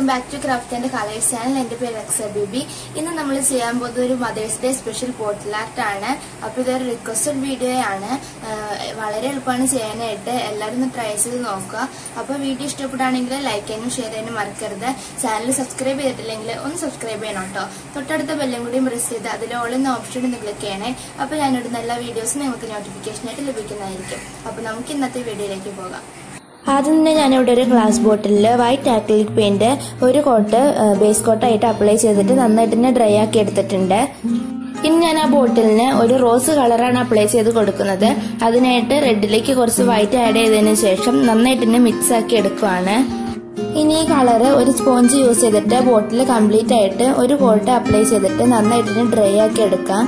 welcome back to craft and colours channel എന്റെ പേര് അക്സ ബേബി ഇന്ന് നമ്മൾ ചെയ്യാൻ പോകുന്നത് ഒരു Mother's Day special bottle art ആണ് അപ്പൊ ഇതൊരു റിക്വസ്റ്റഡ് വീഡിയോ ആണ് ആഹ് വളരെ എളുപ്പമാണ് ചെയ്യാനായിട്ട് എല്ലാവരും ഒന്ന് ട്രൈ ചെയ്ത് നോക്കുക അപ്പൊ വീഡിയോ ഇഷ്ടപ്പെടുകയാണെങ്കിൽ ലൈക്ക് ചെയ്യാനും ഷെയർ ചെയ്യാനും മറക്കരുത് ചാനൽ സബ്സ്ക്രൈബ് ചെയ്തിട്ടില്ലെങ്കിൽ ഒന്ന് സബ്സ്ക്രൈബ് ചെയ്യണം കേട്ടോ തൊട്ടടുത്ത ബെല്ലും കൂടി പ്രസ് ചെയ്ത് അതിൽ ഓൾ എന്ന ഓപ്ഷൻ ഒന്ന് ക്ലിക്ക് ചെയ്യണേ അപ്പൊ ഞാനിടുന്ന എല്ലാ വീഡിയോസും നിങ്ങൾക്ക് നോട്ടിഫിക്കേഷൻ ആയിട്ട് ലഭിക്കുന്നതായിരിക്കും അപ്പൊ നമുക്ക് ഇന്നത്തെ വീഡിയോയിലേക്ക് പോകാം ആദ്യം തന്നെ ഞാനിവിടെ ഒരു ഗ്ലാസ് ബോട്ടിലിൽ വൈറ്റ് ആക്രിലിക് പെയിന്റ് ഒരു കോട്ട് ബേസ് കോട്ടായിട്ട് അപ്ലൈ ചെയ്തിട്ട് നന്നായിട്ട് തന്നെ ഡ്രൈ ആക്കി എടുത്തിട്ടുണ്ട് ഇനി ഞാൻ ആ ബോട്ടിലിന് ഒരു റോസ് കളറാണ് അപ്ലൈ ചെയ്ത് കൊടുക്കുന്നത് അതിനായിട്ട് റെഡിലേക്ക് കുറച്ച് വൈറ്റ് ആഡ് ചെയ്തതിന് ശേഷം നന്നായിട്ട് തന്നെ മിക്സ് ആക്കി എടുക്കുവാണ് ഇനി ഈ കളറ് ഒരു സ്പോഞ്ച് യൂസ് ചെയ്തിട്ട് ബോട്ടിൽ കംപ്ലീറ്റ് ആയിട്ട് ഒരു കോട്ട് അപ്ലൈ ചെയ്തിട്ട് നന്നായിട്ട് തന്നെ ഡ്രൈ ആക്കി എടുക്കാം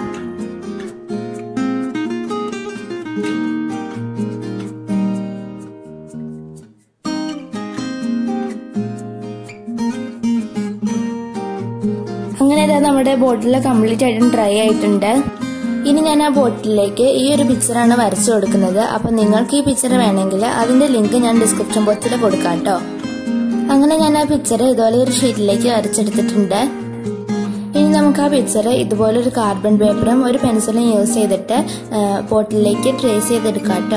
അങ്ങനെ ഇതാ നമ്മുടെ ബോട്ടിൽ കംപ്ലീറ്റ് ആയിട്ടും ഡ്രൈ ആയിട്ടുണ്ട് ഇനി ഞാൻ ആ ബോട്ടിലേക്ക് ഈ ഒരു പിക്ചറാണ് വരച്ചു കൊടുക്കുന്നത് അപ്പൊ നിങ്ങൾക്ക് ഈ പിക്ചർ വേണമെങ്കിൽ അതിന്റെ ലിങ്ക് ഞാൻ ഡിസ്ക്രിപ്ഷൻ ബോക്സിൽ കൊടുക്കാം കേട്ടോ അങ്ങനെ ഞാൻ ആ പിക്ചർ ഇതുപോലെ ഒരു ഷീറ്റിലേക്ക് വരച്ചെടുത്തിട്ടുണ്ട് ഇനി നമുക്ക് ആ പിക്ചർ ഇതുപോലെ ഒരു കാർബൺ പേപ്പറും ഒരു പെൻസിലും യൂസ് ചെയ്തിട്ട് ബോട്ടിലേക്ക് ട്രേസ് ചെയ്തെടുക്കാം കേട്ടോ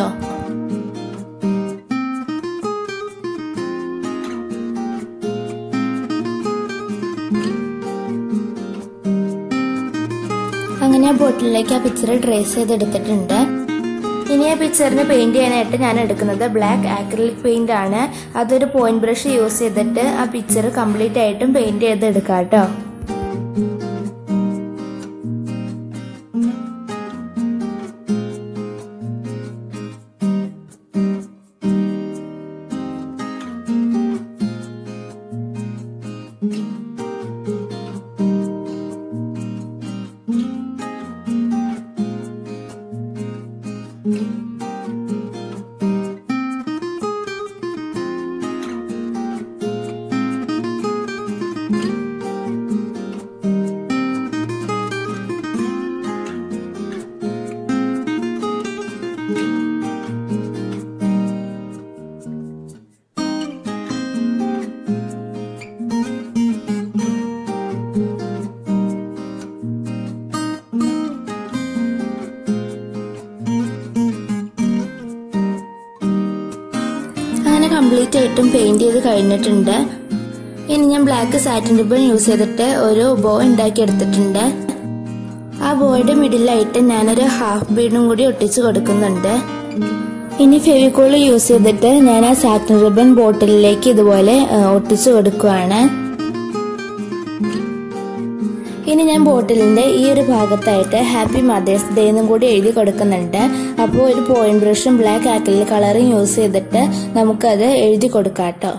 അങ്ങനെ ആ ബോട്ടിലേക്ക് ആ പിക്ചർ ട്രേസ് ചെയ്തെടുത്തിട്ടുണ്ട് ഇനി ആ പിക്ചറിന് പെയിന്റ് ചെയ്യാനായിട്ട് ഞാൻ എടുക്കുന്നത് ബ്ലാക്ക് ആക്രിലിക് പെയിന്റ് ആണ് അതൊരു പോയിന്റ് ബ്രഷ് യൂസ് ചെയ്തിട്ട് ആ പിക്ചർ കംപ്ലീറ്റ് ആയിട്ടും പെയിന്റ് ചെയ്തെടുക്കാം കേട്ടോ അങ്ങനെ കംപ്ലീറ്റ് ആയിട്ടും പെയിന്റ് ചെയ്ത് കഴിഞ്ഞിട്ടുണ്ട് ഇനി ഞാൻ ബ്ലാക്ക് സാറ്റിൻ റിബൺ യൂസ് ചെയ്തിട്ട് ഒരു ബോ ഉണ്ടാക്കി എടുത്തിട്ടുണ്ട് ആ ബോയുടെ മിഡിലായിട്ട് ഞാനൊരു ഹാഫ് ബീഡും കൂടി ഒട്ടിച്ചു കൊടുക്കുന്നുണ്ട് ഇനി ഫെവിക്കോൾ യൂസ് ചെയ്തിട്ട് ഞാൻ ആ സാറ്റിൻ റിബൺ ബോട്ടിലിലേക്ക് ഇതുപോലെ ആ, ഒട്ടിച്ചു കൊടുക്കുവാണ് ഇനി ഞാൻ ബോട്ടിലിന്റെ ഈ ഒരു ഭാഗത്തായിട്ട് ഹാപ്പി മദേഴ്സ് ഡേ എന്നും കൂടി എഴുതി കൊടുക്കുന്നുണ്ട് അപ്പോൾ ഒരു പോയിന്റ് ബ്രഷും ബ്ലാക്ക് ആക്കിൽ കളറും യൂസ് ചെയ്തിട്ട് നമുക്കത് എഴുതി കൊടുക്കാം കേട്ടോ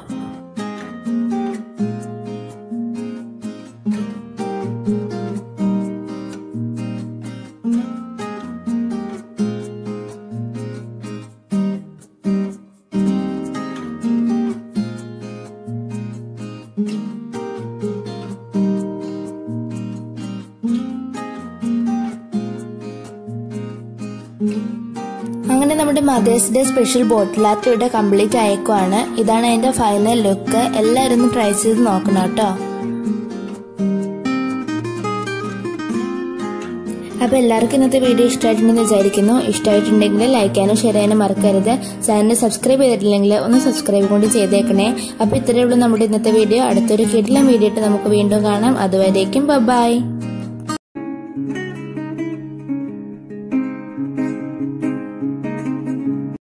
അങ്ങനെ നമ്മുടെ Mother's Day special bottle art ഇവിടെ കംപ്ലീറ്റ് അയക്കുവാണ് ഇതാണ് അതിന്റെ ഫൈനൽ ലുക്ക് എല്ലാവരും ഒന്ന് ട്രൈ ചെയ്ത് നോക്കണം കേട്ടോ അപ്പൊ എല്ലാവർക്കും ഇന്നത്തെ വീഡിയോ ഇഷ്ടമായിട്ടുണ്ടെന്ന് വിചാരിക്കുന്നു ഇഷ്ടമായിട്ടുണ്ടെങ്കിൽ ലൈക്ക് ചെയ്യാനും ഷെയർ ചെയ്യാനും മറക്കരുത് ചാനൽ സബ്സ്ക്രൈബ് ചെയ്തിട്ടില്ലെങ്കിൽ ഒന്ന് സബ്സ്ക്രൈബ് കൊണ്ട് ചെയ്തേക്കണേ അപ്പൊ ഇത്രയേ ഉള്ളൂ നമ്മുടെ ഇന്നത്തെ വീഡിയോ അടുത്തൊരു കിടിലം വീഡിയോ ഇട്ട് നമുക്ക് വീണ്ടും കാണാം അതുവരേക്കും ബൈ